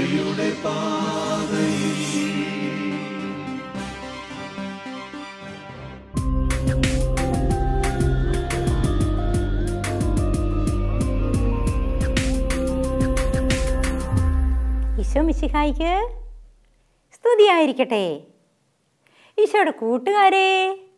കൃപയുടെ പാതയിൽ ഈശോ മിശിഹായിക്ക് സ്തുതിയായിരിക്കട്ടെ ഈശോയുടെ കൂട്ടുകാരെ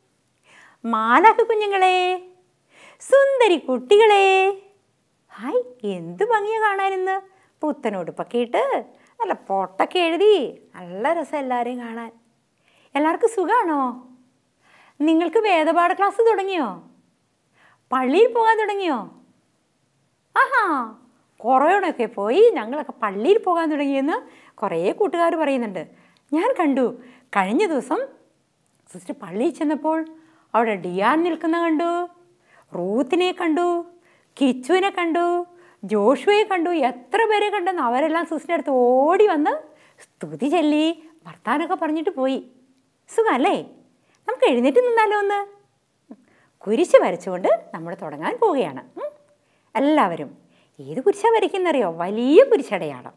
മാലാഖ കുഞ്ഞുങ്ങളെ സുന്ദരി കുട്ടികളെ ഹായ് എന്ത് ഭംഗിയാ കാണാനിന്ന് പുത്തനുടുപ്പൊക്കെ ഇട്ട് നല്ല പൊട്ടൊക്കെ എഴുതി നല്ല രസം എല്ലാവരെയും കാണാൻ എല്ലാവർക്കും സുഖമാണോ നിങ്ങൾക്ക് വേദപാഠ ക്ലാസ് തുടങ്ങിയോ പള്ളിയിൽ പോകാൻ തുടങ്ങിയോ ആഹാ കൊറോണയൊക്കെ പോയി ഞങ്ങളൊക്കെ പള്ളിയിൽ പോകാൻ തുടങ്ങിയെന്ന് കുറേ കൂട്ടുകാർ പറയുന്നുണ്ട് ഞാൻ കണ്ടു കഴിഞ്ഞ ദിവസം സിസ്റ്റർ പള്ളിയിൽ ചെന്നപ്പോൾ അവിടെ ഡിയാൻ നിൽക്കുന്ന കണ്ടു റൂത്തിനെ കണ്ടു കിച്ചുവിനെ കണ്ടു ജോഷുവയെ കണ്ടു എത്ര പേരെ കണ്ടെന്ന് അവരെല്ലാം സിസ്റ്ററിൻ്റെ അടുത്ത് ഓടി വന്ന് സ്തുതി ചൊല്ലി വർത്താനൊക്കെ പറഞ്ഞിട്ട് പോയി സുഖമല്ലേ നമുക്ക് എഴുന്നേറ്റ് നിന്നാലോ ഒന്ന് കുരിശ് വരച്ചുകൊണ്ട് നമ്മൾ തുടങ്ങാൻ പോവുകയാണ് ഉം. എല്ലാവരും ഏത് കുരിശാണ് വരയ്ക്കുന്നറിയോ വലിയ കുരിശടയാളം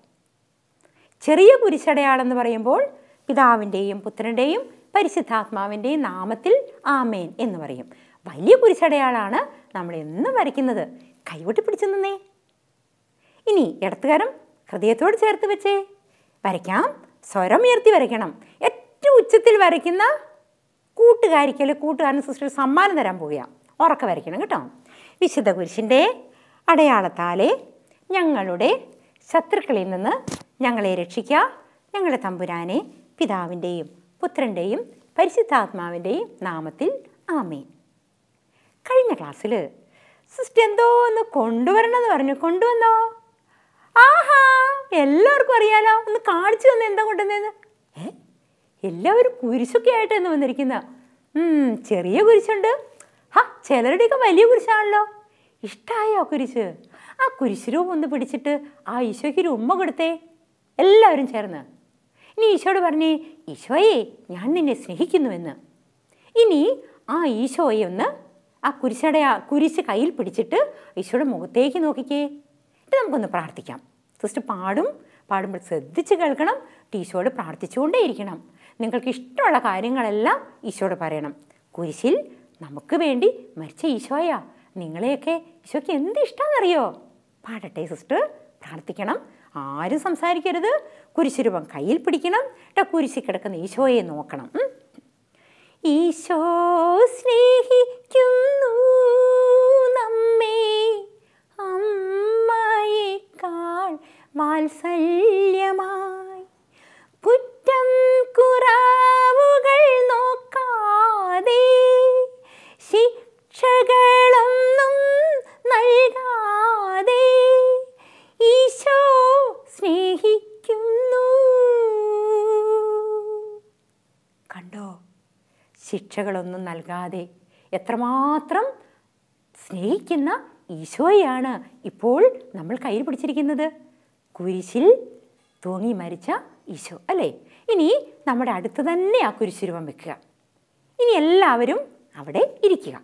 ചെറിയ കുരിശടയാളം എന്ന് പറയുമ്പോൾ പിതാവിൻ്റെയും പുത്രൻ്റെയും പരിശുദ്ധാത്മാവിൻ്റെയും നാമത്തിൽ ആമേൻ എന്ന് പറയും വലിയ കുരിശടയാളാണ് നമ്മൾ എന്നും വരയ്ക്കുന്നത് കൈവിട്ട് പിടിച്ചു നിന്നേ ഇനി ഇടത്തുകാരം ഹൃദയത്തോട് ചേർത്ത് വെച്ചേ വരയ്ക്കാം സ്വരം ഉയർത്തി വരയ്ക്കണം ഏറ്റവും ഉച്ചത്തിൽ വരയ്ക്കുന്ന കൂട്ടുകാരിക്ക് അല്ലെങ്കിൽ കൂട്ടുകാരന് സിസ്റ്റർ സമ്മാനം തരാൻ പോവുകയാണ് ഉറക്കെ വരയ്ക്കണം കേട്ടോ വിശുദ്ധ കുരിശിൻ്റെ അടയാളത്താലെ ഞങ്ങളുടെ ശത്രുക്കളിൽ നിന്ന് ഞങ്ങളെ രക്ഷിക്കുക ഞങ്ങളുടെ തമ്പുരാനെ പിതാവിൻ്റെയും പുത്രൻ്റെയും പരിശുദ്ധാത്മാവിൻ്റെയും നാമത്തിൽ ആമേൻ കഴിഞ്ഞ ക്ലാസ്സിൽ സിസ്റ്റർ എന്തോ ഒന്ന് കൊണ്ടുവരണമെന്ന് പറഞ്ഞു കൊണ്ടുവന്നോ ആഹാ എല്ലാവർക്കും അറിയാലോ ഒന്ന് കാണിച്ചു തന്നെ എന്താ കൊണ്ടുവന്നതെന്ന് ഏ എല്ലാവരും കുരിശൊക്കെ ആയിട്ടാണ് വന്നിരിക്കുന്ന ചെറിയ കുരിശുണ്ട് ഹാ ചിലരുടെയൊക്കെ വലിയ കുരിശാണല്ലോ ഇഷ്ടമായോ ആ കുരിശ് ആ കുരിശുരൂപം ഒന്ന് പിടിച്ചിട്ട് ആ ഈശോയ്ക്ക് ഒരു ഉമ്മ കൊടുത്തേ എല്ലാവരും ചേർന്ന് ഇനി ഈശോയോട് പറഞ്ഞേ ഈശോയെ ഞാൻ നിന്നെ സ്നേഹിക്കുന്നുവെന്ന് ഇനി ആ ഈശോയെ ഒന്ന് ആ കുരിശട കുരിശ് കയ്യിൽ പിടിച്ചിട്ട് ഈശോയുടെ മുഖത്തേക്ക് നോക്കിക്കേ എന്നിട്ട് നമുക്കൊന്ന് പ്രാർത്ഥിക്കാം സിസ്റ്റർ പാടും പാടുമ്പോൾ ശ്രദ്ധിച്ച് കേൾക്കണം ഈശോയോട് പ്രാർത്ഥിച്ചുകൊണ്ടേ ഇരിക്കണം നിങ്ങൾക്ക് ഇഷ്ടമുള്ള കാര്യങ്ങളെല്ലാം ഈശോയോട് പറയണം കുരിശിൽ നമുക്ക് വേണ്ടി മരിച്ച ഈശോയാ നിങ്ങളെയൊക്കെ ഈശോയ്ക്ക് എന്ത് ഇഷ്ടമാണെന്നറിയോ പാടട്ടെ സിസ്റ്റർ പ്രാർത്ഥിക്കണം ആരും സംസാരിക്കരുത് കുരിശുരൂപം കയ്യിൽ പിടിക്കണം എന്നിട്ട് കുരിശിൽ കിടക്കുന്ന ഈശോയെ നോക്കണം ഉം. ഈശോ സ്നേഹിക്കുന്നു നമ്മെ അമ്മയേക്കാൾ വാത്സല്യമായി കുറ്റം കുറവുകൾ നോക്കാതെ ശിക്ഷകളൊന്നും നൽകാതെ ഈശോ സ്നേഹിക്കുന്നു കണ്ടോ ശിക്ഷകളൊന്നും നൽകാതെ എത്രമാത്രം സ്നേഹിക്കുന്ന ഈശോയാണ് ഇപ്പോൾ നമ്മൾ കയ്യിൽ പിടിച്ചിരിക്കുന്നത് കുരിശിൽ തൂങ്ങി മരിച്ച ഈശോ അല്ലേ ഇനി നമ്മുടെ അടുത്ത് തന്നെ ആ കുരിശുരൂപം വെക്കുക ഇനി എല്ലാവരും അവിടെ ഇരിക്കുക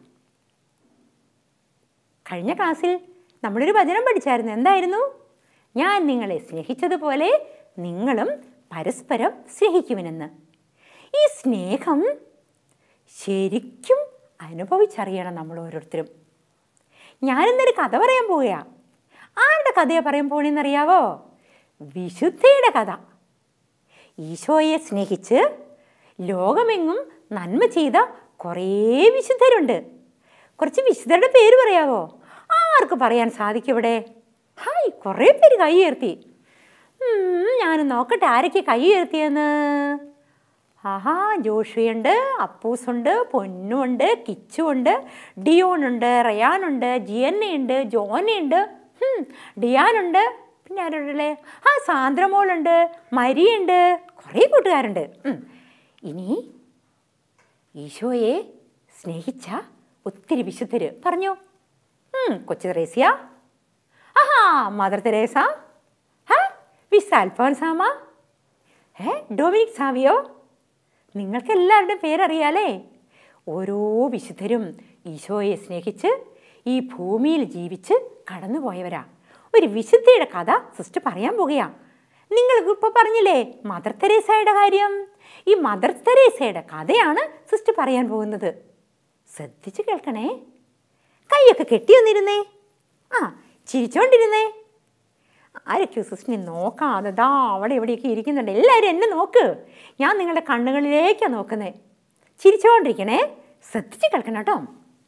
കഴിഞ്ഞ ക്ലാസ്സിൽ നമ്മളൊരു വചനം പഠിച്ചായിരുന്നു എന്തായിരുന്നു ഞാൻ നിങ്ങളെ സ്നേഹിച്ചതുപോലെ നിങ്ങളും പരസ്പരം സ്നേഹിക്കുമെന്ന് ഈ സ്നേഹം ശരിക്കും അനുഭവിച്ചറിയണം നമ്മൾ ഓരോരുത്തരും ഞാനിന്നൊരു കഥ പറയാൻ പോവുകയാ ആരുടെ കഥയാണ് പറയാൻ പോണെന്നറിയാവോ വിശുദ്ധയുടെ കഥ ഈശോയെ സ്നേഹിച്ച് ലോകമെങ്ങും നന്മ ചെയ്ത കുറേ വിശുദ്ധരുണ്ട് കുറച്ച് വിശുദ്ധരുടെ പേര് പറയാവോ ആർക്ക് പറയാൻ സാധിക്കും ഇവിടെ ഹായ് കുറേ പേര് കൈ ഉയർത്തി ഉം, ഞാൻ നോക്കട്ടെ ആരൊക്കെ കൈ ഉയർത്തിയെന്ന് ആഹാ ജോഷിയുണ്ട് അപ്പൂസുണ്ട് പൊന്നുണ്ട് കിച്ചുണ്ട് ഡിയോണുണ്ട് റയാനുണ്ട് ജിയന്നയുണ്ട് ജോനയുണ്ട് ഹും, ഡിയാനുണ്ട് പിന്നെ ആരുണ്ടല്ലേ ആ സാന്ദ്രമോളുണ്ട് മരിയുണ്ട് കുറേ കൂട്ടുകാരുണ്ട് ഉം. ഇനി ഈശോയെ സ്നേഹിച്ച ഒത്തിരി വിശുദ്ധര് പറഞ്ഞു ഉം, കൊച്ചു തെരേസ്യ ആഹാ മദർ തെരേസ ഹാ വിസ് അൽഫോൻസാമ ഏ ഡൊമിനിക് സാവിയോ നിങ്ങൾക്ക് എല്ലാവരുടെയും പേരറിയാലേ ഓരോ വിശുദ്ധരും ഈശോയെ സ്നേഹിച്ച് ഈ ഭൂമിയിൽ ജീവിച്ച് കടന്നുപോയവരാ ഒരു വിശുദ്ധയുടെ കഥ സിസ്റ്റർ പറയാൻ പോകുകയാ നിങ്ങൾക്ക് ഇപ്പോൾ പറഞ്ഞില്ലേ മദർ തെരേസയുടെ കാര്യം ഈ മദർ തെരേസയുടെ കഥയാണ് സിസ്റ്റർ പറയാൻ പോകുന്നത് ശ്രദ്ധിച്ച് കേൾക്കണേ കൈയൊക്കെ കെട്ടിയൊന്നിരുന്നേ ആ ചിരിച്ചോണ്ടിരുന്നേ ആരൊക്കെയോ സിസ്റ്റിനെ നോക്കാതെ ദാ അവിടെ എവിടെയൊക്കെ ഇരിക്കുന്നുണ്ട് എല്ലാവരും എന്നെ നോക്ക് ഞാൻ നിങ്ങളുടെ കണ്ണുകളിലേക്കാണ് നോക്കുന്നത് ചിരിച്ചുകൊണ്ടിരിക്കണേ ശ്രദ്ധിച്ച് കേൾക്കണം കേട്ടോ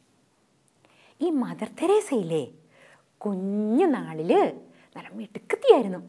ഈ മദർ തെരേസയില്ലേ കുഞ്ഞു നാളിൽ നല്ല മിടുക്കത്തിയായിരുന്നു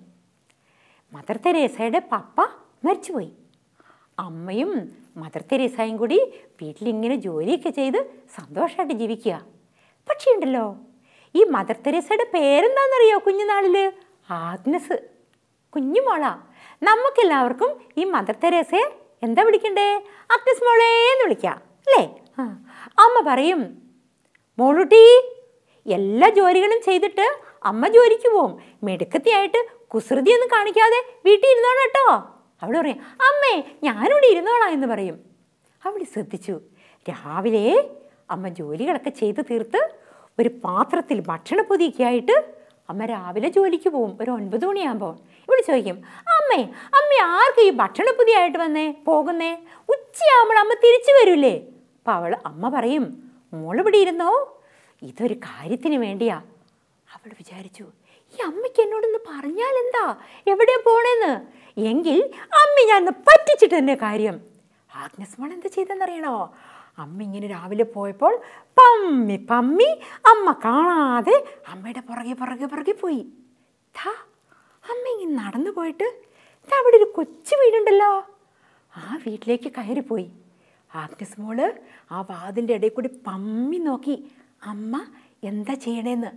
മദർ തെരേസയുടെ പപ്പ മരിച്ചുപോയി അമ്മയും മദർ തെരേസയും കൂടി വീട്ടിലിങ്ങനെ ജോലിയൊക്കെ ചെയ്ത് സന്തോഷമായിട്ട് ജീവിക്കുക പക്ഷേ ഉണ്ടല്ലോ ഈ മദർ തെരേസയുടെ പേരെന്താണെന്നറിയോ കുഞ്ഞുനാളിൽ ആഗ്നസ് കുഞ്ഞുമോളാ നമുക്കെല്ലാവർക്കും ഈ മദർ തെരേസയെ എന്താ വിളിക്കണ്ടേ ആഗ്നസ് മോളേ എന്ന് വിളിക്കാം അല്ലേ ആ അമ്മ പറയും മോളുട്ടി എല്ലാ ജോലികളും ചെയ്തിട്ട് അമ്മ ജോലിക്ക് പോവും മിടുക്കത്തിയായിട്ട് കുസൃതിയൊന്നും കാണിക്കാതെ വീട്ടിൽ ഇരുന്നോണം കേട്ടോ അവൾ പറയും അമ്മേ ഞാനിവിടെ ഇരുന്നോളാം എന്ന് പറയും അവൾ ശ്രദ്ധിച്ചു രാവിലെ അമ്മ ജോലികളൊക്കെ ചെയ്ത് തീർത്ത് ഒരു പാത്രത്തിൽ ഭക്ഷണപ്പൊതിയൊക്കെ ആയിട്ട് അമ്മ രാവിലെ ജോലിക്ക് പോവും ഒരു ഒൻപത് മണിയാകുമ്പോൾ ഇവിടെ ചോദിക്കും അമ്മേ അമ്മ ആർക്ക് ഈ ഭക്ഷണപ്പൊതിയായിട്ട് വന്നേ പോകുന്നേ ഉച്ചയാകുമ്പോൾ അമ്മ തിരിച്ചു വരില്ലേ അപ്പോൾ അവൾ അമ്മ പറയും മോളിവിടെ ഇരുന്നോ ഇതൊരു കാര്യത്തിന് വേണ്ടിയാ അവൾ വിചാരിച്ചു ഈ അമ്മയ്ക്ക് എന്നോടൊന്ന് പറഞ്ഞാൽ എന്താ എവിടെ പോണേന്ന് എങ്കിൽ അമ്മ ഞാൻ ഒന്ന് പറ്റിച്ചിട്ട് തന്നെ കാര്യം ആഗ്നസ് മോൾ എന്താ ചെയ്തെന്നറിയണോ അമ്മ ഇങ്ങനെ രാവിലെ പോയപ്പോൾ പമ്മി പമ്മി അമ്മ കാണാതെ അമ്മയുടെ പുറകെ പുറകെ പുറകെ പോയി ഥാ അമ്മ ഇങ്ങനെ നടന്നു പോയിട്ട് ദാ അവിടെ ഒരു കൊച്ചു വീടുണ്ടല്ലോ ആ വീട്ടിലേക്ക് കയറിപ്പോയി ആഗ്നസ് മോള് ആ വാതിൻ്റെ ഇടയിൽ കൂടി പമ്മി നോക്കി അമ്മ എന്താ ചെയ്യണേന്ന്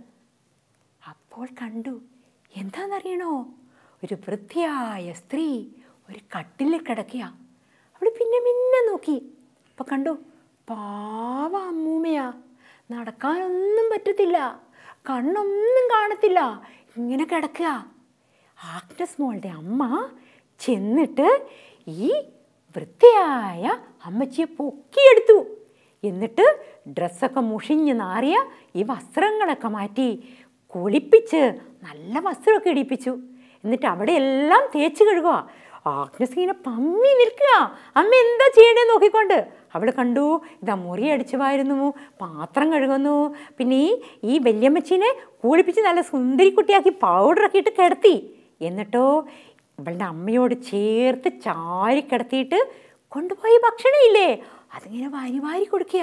അപ്പോൾ കണ്ടു എന്താണെന്നറിയണോ ഒരു വൃത്തിയായ സ്ത്രീ ഒരു കട്ടിൽ കിടക്കുക അവൾ പിന്നെ പിന്നെ നോക്കി അപ്പോൾ കണ്ടു പാവ അമ്മൂമ്മയാ നടക്കാനൊന്നും പറ്റത്തില്ല കണ്ണൊന്നും കാണത്തില്ല ഇങ്ങനെ കിടക്കുക ആഗ്നസ് മോളുടെ അമ്മ ചെന്നിട്ട് ഈ വൃത്തിയായ അമ്മച്ചിയെ പൊക്കിയെടുത്തു എന്നിട്ട് ഡ്രസ്സൊക്കെ മുഷിഞ്ഞ് നാറിയ ഈ വസ്ത്രങ്ങളൊക്കെ മാറ്റി കുളിപ്പിച്ച് നല്ല വസ്ത്രമൊക്കെ ഇടിപ്പിച്ചു എന്നിട്ട് അവിടെ എല്ലാം തേച്ച് കഴുകുക ആഗ്നസ് ഇങ്ങനെ പമ്മി നിൽക്കുക അമ്മ എന്താ ചെയ്യണേ നോക്കിക്കൊണ്ട് അവൾ കണ്ടു ഇതാ മുറി അടിച്ചു വാരുന്നു പാത്രം കഴുകുന്നു പിന്നെ ഈ ഈ വല്യമ്മച്ചീനെ കുളിപ്പിച്ച് നല്ല സുന്ദരി കുട്ടിയാക്കി പൗഡറൊക്കെ ഇട്ട് കിടത്തി എന്നിട്ടോ ഇവളുടെ അമ്മയോട് ചേർത്ത് ചാരി കിടത്തിയിട്ട് കൊണ്ടുപോയി ഭക്ഷണം ഇല്ലേ അതിങ്ങനെ വാരി വാരി കൊടുക്കുക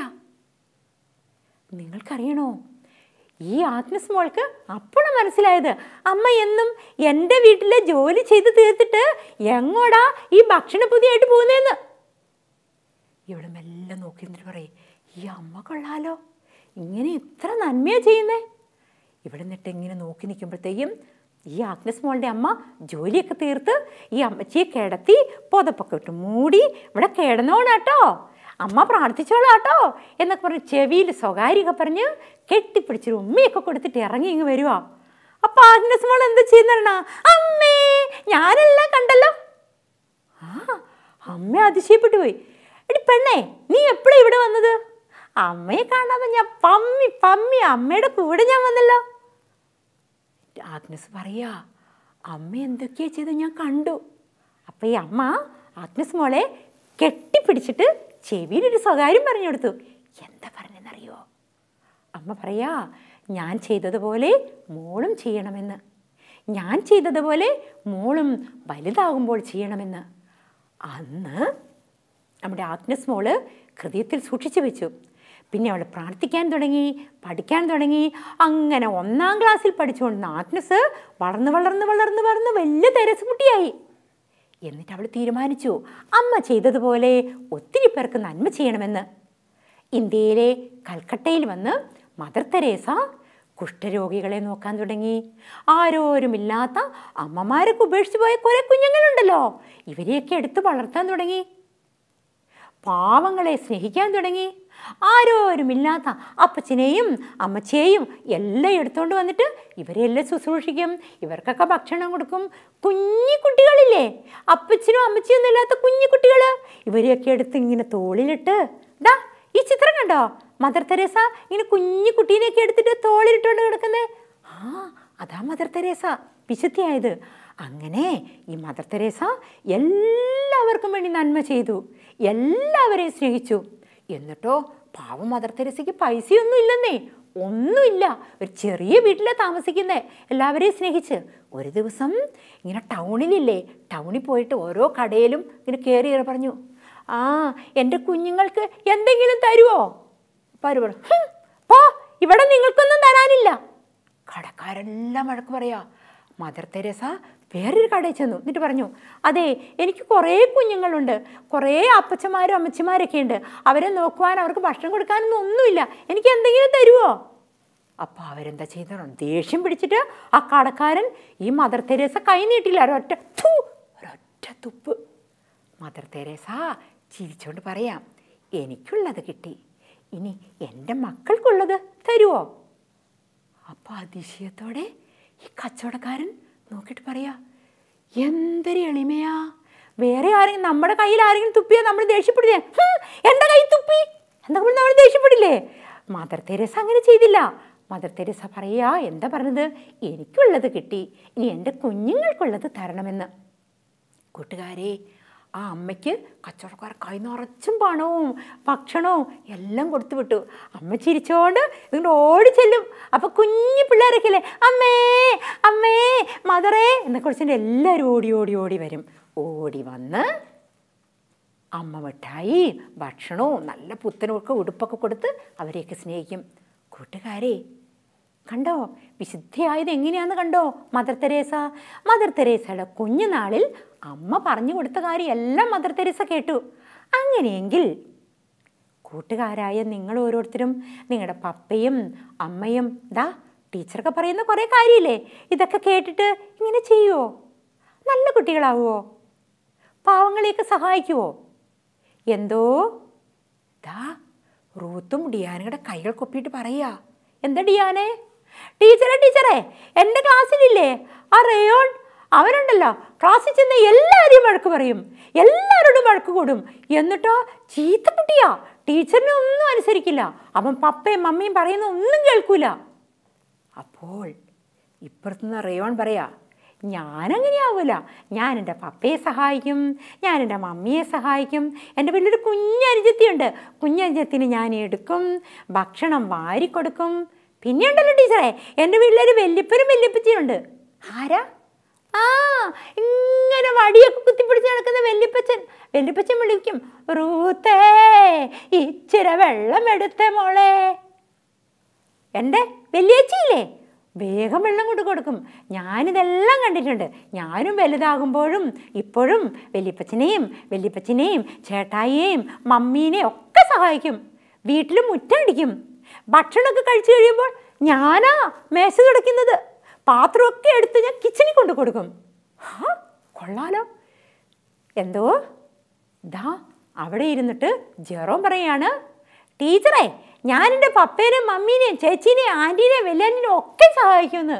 നിങ്ങൾക്കറിയണോ ഈ ആഗ്നസ് മോൾക്ക് അപ്പോഴാണ് മനസ്സിലായത് അമ്മ എന്നും എൻ്റെ വീട്ടിലെ ജോലി ചെയ്ത് തീർത്തിട്ട് എങ്ങോടാ ഈ ഭക്ഷണപ്പൊതിയായിട്ട് പോകുന്നതെന്ന് ഇവിടെ മെല്ലെ നോക്കി എന്നിട്ട് പറയും ഈ അമ്മ കൊള്ളാലോ ഇങ്ങനെ ഇത്ര നന്മയാ ചെയ്യുന്നേ ഇവിടെ നിന്നിട്ട് ഇങ്ങനെ നോക്കി നിൽക്കുമ്പോഴത്തേക്കും ഈ ആഗ്നസ് മോളുടെ അമ്മ ജോലിയൊക്കെ തീർത്ത് ഈ അമ്മച്ചിയെ കിടത്തി പുതപ്പൊക്കെ ഇട്ട് മൂടി ഇവിടെ കിടന്നോണാട്ടോ അമ്മ പ്രാർത്ഥിച്ചോളാട്ടോ എന്നൊക്കെ പറഞ്ഞ് ചെവിയിൽ സ്വകാര്യമൊക്കെ പറഞ്ഞ് കെട്ടിപ്പിടിച്ചൊരു ഉമ്മയൊക്കെ കൊടുത്തിട്ട് ഇറങ്ങി ഇങ്ങ് വരുവാ അപ്പൊ ആഗ്നസ് മോൾ എന്താ ചെയ്യുന്ന അമ്മേ ഞാനെല്ലാം കണ്ടല്ലോ ആ അമ്മ അതിശയപ്പെട്ടു പോയി എടി പെണ്ണേ നീ എപ്പോഴാ ഇവിടെ വന്നത് അമ്മയെ കാണാതെ ഞാൻ പമ്മി പമ്മി അമ്മയുടെ കൂടെ ഞാൻ വന്നല്ലോ ആഗ്നസ് പറയാ അമ്മ എന്തൊക്കെയാ ചെയ്ത് ഞാൻ കണ്ടു അപ്പം ഈ അമ്മ ആഗ്നസ് മോളെ കെട്ടിപ്പിടിച്ചിട്ട് ചെവിയിലൊരു സ്വകാര്യം പറഞ്ഞു കൊടുത്തു എന്താ പറഞ്ഞെന്നറിയോ അമ്മ പറയാ ഞാൻ ചെയ്തതുപോലെ മോളും ചെയ്യണമെന്ന് ഞാൻ ചെയ്തതുപോലെ മോളും വലുതാകുമ്പോൾ ചെയ്യണമെന്ന് അന്ന് നമ്മുടെ ആഗ്നസ് മോള് ഹൃദയത്തിൽ സൂക്ഷിച്ചു വെച്ചു പിന്നെ അവൾ പ്രാർത്ഥിക്കാൻ തുടങ്ങി പഠിക്കാൻ തുടങ്ങി അങ്ങനെ ഒന്നാം ക്ലാസ്സിൽ പഠിച്ചുകൊണ്ടിരുന്ന ആഗ്നസ് വളർന്ന് വളർന്ന് വളർന്ന് വളർന്ന് വലിയ തെരസുകുട്ടിയായി എന്നിട്ട് അവൾ തീരുമാനിച്ചു അമ്മ ചെയ്തതുപോലെ ഒത്തിരി പേർക്ക് നന്മ ചെയ്യണമെന്ന് ഇന്ത്യയിലെ കൽക്കട്ടയിൽ വന്ന് മദർ തെരേസ കുഷ്ഠരോഗികളെ നോക്കാൻ തുടങ്ങി ആരോരുമില്ലാത്ത അമ്മമാരൊക്കെ ഉപേക്ഷിച്ച് പോയ കുറേ കുഞ്ഞുങ്ങളുണ്ടല്ലോ ഇവരെയൊക്കെ എടുത്ത് വളർത്താൻ തുടങ്ങി പാവങ്ങളെ സ്നേഹിക്കാൻ തുടങ്ങി ആരോരുമില്ലാത്ത അപ്പച്ചനെയും അമ്മച്ചയെയും എല്ലാം എടുത്തുകൊണ്ട് വന്നിട്ട് ഇവരെല്ലാം ശുശ്രൂഷിക്കും ഇവർക്കൊക്കെ ഭക്ഷണം കൊടുക്കും കുഞ്ഞി കുട്ടികളില്ലേ അപ്പച്ചനും അമ്മച്ചിയും ഒന്നും ഇല്ലാത്ത കുഞ്ഞു കുട്ടികൾ ഇവരെയൊക്കെ എടുത്ത് ഇങ്ങനെ തോളിലിട്ട് ദാ ഈ ചിത്രം കണ്ടോ മദർ തെരേസ ഇങ്ങനെ കുഞ്ഞു കുട്ടീനെയൊക്കെ എടുത്തിട്ട് തോളിലിട്ടുകൊണ്ട് കിടക്കുന്നേ ആ അതാ മദർ തെരേസ വിശുദ്ധിയായത് അങ്ങനെ ഈ മദർ തെരേസ എല്ലാവർക്കും വേണ്ടി നന്മ ചെയ്തു എല്ലാവരെയും സ്നേഹിച്ചു എന്നിട്ടോ പാവം മദർ തെരേസയ്ക്ക് പൈസയൊന്നും ഇല്ലെന്നേ ഒന്നുമില്ല ഒരു ചെറിയ വീട്ടിലാണ് താമസിക്കുന്നത് എല്ലാവരെയും സ്നേഹിച്ച് ഒരു ദിവസം ഇങ്ങനെ ടൗണിലില്ലേ ടൗണിൽ പോയിട്ട് ഓരോ കടയിലും ഇങ്ങനെ കയറി കയറി പറഞ്ഞു ആ എൻ്റെ കുഞ്ഞുങ്ങൾക്ക് എന്തെങ്കിലും തരുമോ അപ്പോൾ അവർ പറഞ്ഞു "ഹും, പോ ഇവിടെ നിങ്ങൾക്കൊന്നും തരാനില്ല കടക്കാരെല്ലാം വഴക്ക് പറയാ മദർ തെരേസ വേറൊരു കടയിൽ ചെന്നു എന്നിട്ട് പറഞ്ഞു അതെ എനിക്ക് കുറേ കുഞ്ഞുങ്ങളുണ്ട് കുറേ അപ്പച്ചമാരും അമ്മച്ചിമാരൊക്കെ ഉണ്ട് അവരെ നോക്കുവാൻ അവർക്ക് ഭക്ഷണം കൊടുക്കാനൊന്നും ഒന്നുമില്ല എനിക്ക് എന്തെങ്കിലും തരുമോ അപ്പോൾ അവരെന്താ ചെയ്തോ ദേഷ്യം പിടിച്ചിട്ട് ആ കടക്കാരൻ ഈ മദർ തെരേസ കൈ നീട്ടില്ല ഒരൊറ്റ ഥു, ഒരൊറ്റ തുപ്പ് മദർ തെരേസ ചിരിച്ചുകൊണ്ട് പറയാം എനിക്കുള്ളത് കിട്ടി ഇനി എൻ്റെ മക്കൾക്കുള്ളത് തരുമോ അപ്പോൾ അതിശയത്തോടെ ഈ കച്ചവടക്കാരൻ നോക്കിയിട്ട് പറയാ എന്തൊരു എളിമയാ വേറെ ആരെങ്കിലും നമ്മുടെ കയ്യിൽ ആരെങ്കിലും തുപ്പിയാ നമ്മൾ ദേഷ്യപ്പെടില്ലേ "ഹും, എൻ്റെ കൈ തുപ്പി എന്താ നമ്മൾ ദേഷ്യപ്പെടില്ലേ മദർ തെരേസ അങ്ങനെ ചെയ്തില്ല മദർ തെരേസ പറയാ എന്താ പറഞ്ഞത് എനിക്കുള്ളത് കിട്ടി ഇനി എൻ്റെ കുഞ്ഞുങ്ങൾക്കുള്ളത് തരണമെന്ന് കൂട്ടുകാരെ ആ അമ്മയ്ക്ക് കച്ചവടക്കാർ കൈ നിറച്ചും പണവും ഭക്ഷണവും എല്ലാം കൊടുത്തു വിട്ടു അമ്മ ചിരിച്ചോണ്ട് ഇങ്ങോട്ട് ഓടി ചെല്ലും അപ്പോൾ കുഞ്ഞു പിള്ളേരൊക്കെ അല്ലേ അമ്മേ അമ്മേ മദറേ എന്നൊക്കെ വിളിച്ചിട്ട് എല്ലാവരും ഓടി ഓടി ഓടി വരും ഓടി വന്ന് അമ്മ മിഠായി ഭക്ഷണവും നല്ല പുത്തനൊക്കെ ഉടുപ്പൊക്കെ കൊടുത്ത് അവരെയൊക്കെ സ്നേഹിക്കും കൂട്ടുകാരെ കണ്ടോ വിശുദ്ധിയായത് എങ്ങനെയാന്ന് കണ്ടോ മദർ തെരേസ മദർ തെരേസയുടെ കുഞ്ഞുനാളിൽ അമ്മ പറഞ്ഞു കൊടുത്ത കാര്യം എല്ലാം മദർ തെരേസ കേട്ടു അങ്ങനെയെങ്കിൽ കൂട്ടുകാരായ നിങ്ങൾ ഓരോരുത്തരും നിങ്ങളുടെ പപ്പയും അമ്മയും ദാ ടീച്ചറൊക്കെ പറയുന്ന കുറേ കാര്യമില്ലേ ഇതൊക്കെ കേട്ടിട്ട് ഇങ്ങനെ ചെയ്യുമോ നല്ല കുട്ടികളാവുമോ പാവങ്ങളെയൊക്കെ സഹായിക്കുമോ എന്തോ ദാ റൂത്തും ഡിയാനയുടെ കൈകൾ കൊപ്പിയിട്ട് പറയാ എന്താ ഡിയാനെ ടീച്ചറെ ടീച്ചറെ എൻ്റെ ക്ലാസ്സിലില്ലേ ആ റേയോൺ അവനുണ്ടല്ലോ ക്ലാസ്സിൽ ചെന്ന് എല്ലാവരെയും വഴക്ക് പറയും എല്ലാവരോടും വഴക്ക് കൂടും എന്നിട്ടോ ചീത്തക്കുട്ടിയാ ടീച്ചറിനെ ഒന്നും അനുസരിക്കില്ല അവൻ പപ്പയും മമ്മിയും പറയുന്ന ഒന്നും കേൾക്കൂല അപ്പോൾ ഇപ്പുറത്തുനിന്ന് റേയോൺ പറയാ ഞാനങ്ങനെയാവൂല ഞാൻ എൻ്റെ പപ്പയെ സഹായിക്കും ഞാൻ എൻ്റെ മമ്മിയെ സഹായിക്കും എൻ്റെ വീട്ടിലൊരു കുഞ്ഞനുജത്തിയുണ്ട് കുഞ്ഞനുജത്തിന് ഞാൻ എടുക്കും ഭക്ഷണം വാരിക്കൊടുക്കും പിന്നെ ഉണ്ടല്ലോ ടീച്ചറെ എൻ്റെ വീട്ടിലൊരു വല്യപ്പനും വല്യപ്പച്ചിയുണ്ട് ആരാ ആ ഇങ്ങനെ വടിയൊക്കെ കുത്തിപ്പിടിച്ച് നടക്കുന്ന വല്യപ്പച്ചൻ വല്യപ്പച്ചൻ വിളിക്കും റൂത്തേ ഇച്ചിരി വെള്ളം എടുത്തേ മോളെ എൻ്റെ വലിയച്ചിയില്ലേ വേഗം വെള്ളം കൊണ്ട് കൊടുക്കും ഞാനിതെല്ലാം കണ്ടിട്ടുണ്ട് ഞാനും വലുതാകുമ്പോഴും ഇപ്പോഴും വലിയപ്പച്ചനെയും വലിയപ്പച്ചനെയും ചേട്ടായിയെയും മമ്മീനെയും ഒക്കെ സഹായിക്കും വീട്ടിൽ മുറ്റടിക്കും ഭക്ഷണമൊക്കെ കഴിച്ചു കഴിയുമ്പോൾ ഞാനാ മേശ തുടയ്ക്കുന്നത് പാത്രമൊക്കെ എടുത്ത് ഞാൻ കിച്ചണിൽ കൊണ്ട് കൊടുക്കും ഹാ കൊള്ളാലോ എന്തോ ദാ അവിടെ ഇരുന്നിട്ട് ജെറോം പറയാണ് ടീച്ചറെ ഞാൻ എൻ്റെ പപ്പേനെയും മമ്മീനെയും ചേച്ചീനെയും ആൻറ്റീനെയും വെല്ലാൻ്റിനെയും ഒക്കെ സഹായിക്കുമെന്ന്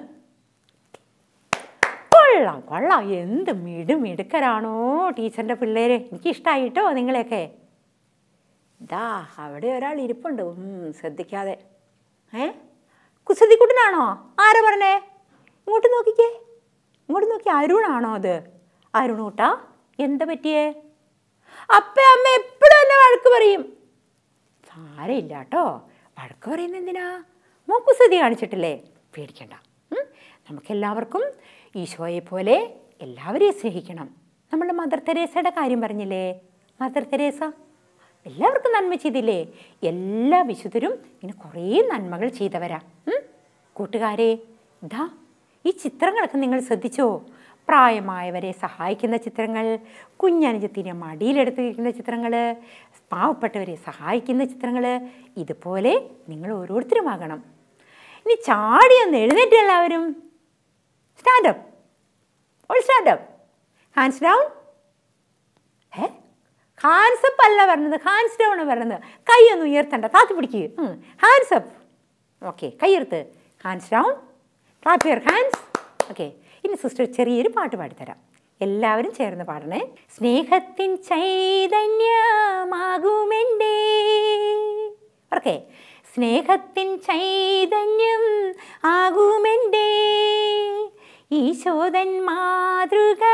കൊള്ളാം കൊള്ളാം എന്ത് മിടു മിടുക്കരാണോ ടീച്ചറിൻ്റെ പിള്ളേര് എനിക്കിഷ്ടമായിട്ടോ നിങ്ങളെയൊക്കെ ദാ അവിടെ ഒരാൾ ഇരിപ്പുണ്ട് ഉം, ശ്രദ്ധിക്കാതെ ഏ കുസൃതിക്കുട്ടനാണോ ആരാ പറഞ്ഞേ ഇങ്ങോട്ട് നോക്കിക്കേ ഇങ്ങോട്ട് നോക്കി അരുണാണോ അത് അരുണൂട്ടാ എന്താ പറ്റിയേ അപ്പ അമ്മ എപ്പോഴും എന്നെ വഴക്ക് പറയും സാരമില്ല കേട്ടോ വഴക്ക് പറയുന്നത് എന്തിനാ മോൻ കുസൃതി കാണിച്ചിട്ടില്ലേ പേടിക്കണ്ട ഉം? നമുക്കെല്ലാവർക്കും ഈശോയെ പോലെ എല്ലാവരെയും സ്നേഹിക്കണം നമ്മുടെ മദർ തെരേസയുടെ കാര്യം പറഞ്ഞില്ലേ മദർ തെരേസ എല്ലാവർക്കും നന്മ ചെയ്തില്ലേ എല്ലാ വിശുദ്ധരും ഇങ്ങനെ കുറേ നന്മകൾ ചെയ്തവരാ ഉം? കൂട്ടുകാരെ ഇതാ ഈ ചിത്രങ്ങളൊക്കെ നിങ്ങൾ ശ്രദ്ധിച്ചോ പ്രായമായവരെ സഹായിക്കുന്ന ചിത്രങ്ങൾ കുഞ്ഞനുജത്തിനെ മടിയിലെടുത്തിരിക്കുന്ന ചിത്രങ്ങൾ പാവപ്പെട്ടവരെ സഹായിക്കുന്ന ചിത്രങ്ങൾ ഇതുപോലെ നിങ്ങൾ ഓരോരുത്തരുമാകണം ഇനി ചാടി ഒന്ന് എഴുന്നേറ്റ് എല്ലാവരും stand up all stand up hands down ഏ ഹാൻഡ്സ് അപ്പ് അല്ല പറഞ്ഞത് ഹാൻഡ്സ് ഡൗൺ പറഞ്ഞത് കൈ ഒന്ന് ഉയർത്തണ്ട താത്തി പിടിക്കുക ഹാൻഡ്സ് അപ്പ് ഓക്കെ കൈയെടുത്ത് hands down clap your hands okay ഇനി സിസ്റ്റർ ചെറിയൊരു പാട്ട് പാടിത്തരാം എല്ലാവരും ചേർന്ന് പാടണേ സ്നേഹത്തിൻ ചൈതന്യമാകുമെൻ്റെ ഓക്കെ സ്നേഹത്തിൻ ചൈതന്യം ആകുമെൻ്റെ ഈശോദൻ മാതൃക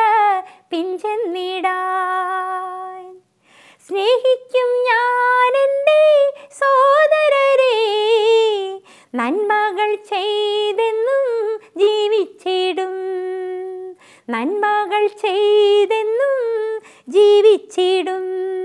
പിഞ്ചെന്നിടാൻ സ്നേഹിക്കും ഞാൻ എൻ്റെ സോദരരെ നന്മകൾ ചെയ്തെന്നും ജീവിച്ചിടും നന്മകൾ ചെയ്തെന്നും ജീവിച്ചിടും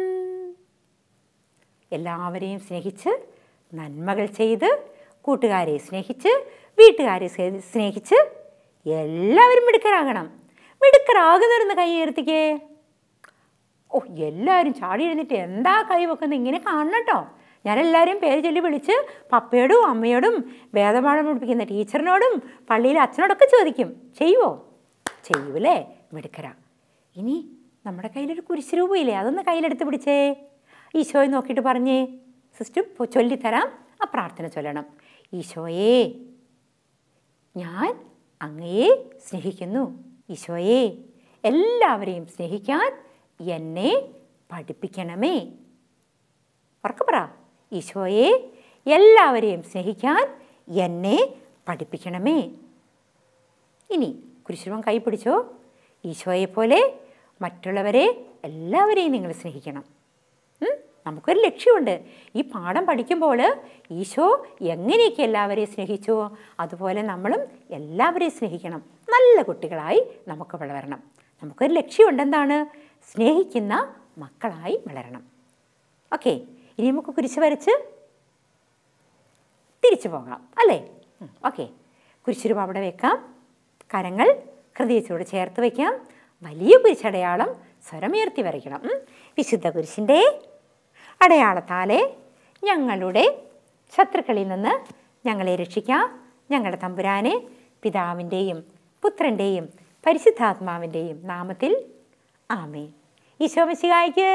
എല്ലാവരെയും സ്നേഹിച്ച് നന്മകൾ ചെയ്ത് കൂട്ടുകാരെ സ്നേഹിച്ച് വീട്ടുകാരെ സ്നേ- സ്നേഹിച്ച് എല്ലാവരും മിടുക്കരാകണം മിടുക്കരാകുന്നവരൊന്ന് കൈ ഉയർത്തിക്കേ ഓ എല്ലാവരും ചാടി എഴുന്നിട്ട് എന്താ കൈ വെക്കുന്നത് ഇങ്ങനെ കാണണം കേട്ടോ ഞാൻ എല്ലാവരും പേര് ചൊല്ലി വിളിച്ച് പപ്പയോടും അമ്മയോടും വേദപാഠം പഠിപ്പിക്കുന്ന ടീച്ചറിനോടും പള്ളിയിലെ അച്ഛനോടൊക്കെ ചോദിക്കും ചെയ്യുമോ ചെയ്യൂലേ മിടുക്കര ഇനി നമ്മുടെ കയ്യിലൊരു കുരിശ് രൂപയില്ലേ അതൊന്ന് കയ്യിലെടുത്ത് പിടിച്ചേ ഈശോയെ നോക്കിയിട്ട് പറഞ്ഞേ സിസ്റ്റർ പൊ- ചൊല്ലിത്തരാം ആ പ്രാർത്ഥന ചൊല്ലണം ഈശോയേ ഞാൻ അങ്ങയെ സ്നേഹിക്കുന്നു ഈശോയെ എല്ലാവരെയും സ്നേഹിക്കാൻ എന്നെ പഠിപ്പിക്കണമേ ഉറക്കെ പറ ഈശോയെ എല്ലാവരെയും സ്നേഹിക്കാൻ എന്നെ പഠിപ്പിക്കണമേ ഇനി കുരിശുരൂപം കൈ പിടിച്ചോ ഈശോയെ പോലെ മറ്റുള്ളവരെ എല്ലാവരെയും നിങ്ങൾ സ്നേഹിക്കണം ഉം? നമുക്കൊരു ലക്ഷ്യമുണ്ട് ഈ പാഠം പഠിക്കുമ്പോൾ ഈശോ എങ്ങനെയൊക്കെ എല്ലാവരെയും സ്നേഹിച്ചോ അതുപോലെ നമ്മളും എല്ലാവരെയും സ്നേഹിക്കണം നല്ല കുട്ടികളായി നമുക്ക് വളരണം നമുക്കൊരു ലക്ഷ്യമുണ്ട് എന്താണ് സ്നേഹിക്കുന്ന മക്കളായി വളരണം ഓക്കെ ഇനി നമുക്ക് കുരിശ് വരച്ച് തിരിച്ചു പോകാം അല്ലേ ഓക്കെ കുരിശുരൂപം അവിടെ വെക്കാം കരങ്ങൾ ഹൃദയത്തോട് ചേർത്ത് വയ്ക്കാം വലിയ കുരിശടയാളം സ്വരമുയർത്തി വരയ്ക്കണം ഉം. വിശുദ്ധ കുരിശിൻ്റെ അടയാളത്താലെ ഞങ്ങളുടെ ശത്രുക്കളിൽ നിന്ന് ഞങ്ങളെ രക്ഷിക്കാം ഞങ്ങളുടെ തമ്പുരാനെ പിതാവിൻ്റെയും പുത്രൻ്റെയും പരിശുദ്ധാത്മാവിൻ്റെയും നാമത്തിൽ ആമേ ഈശോമിശികായ്ക്ക്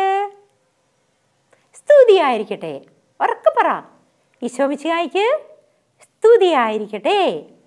സ്തുതിയായിരിക്കട്ടെ ഉറക്കെ പറ ഈശോമിശികായ്ക്ക് സ്തുതിയായിരിക്കട്ടെ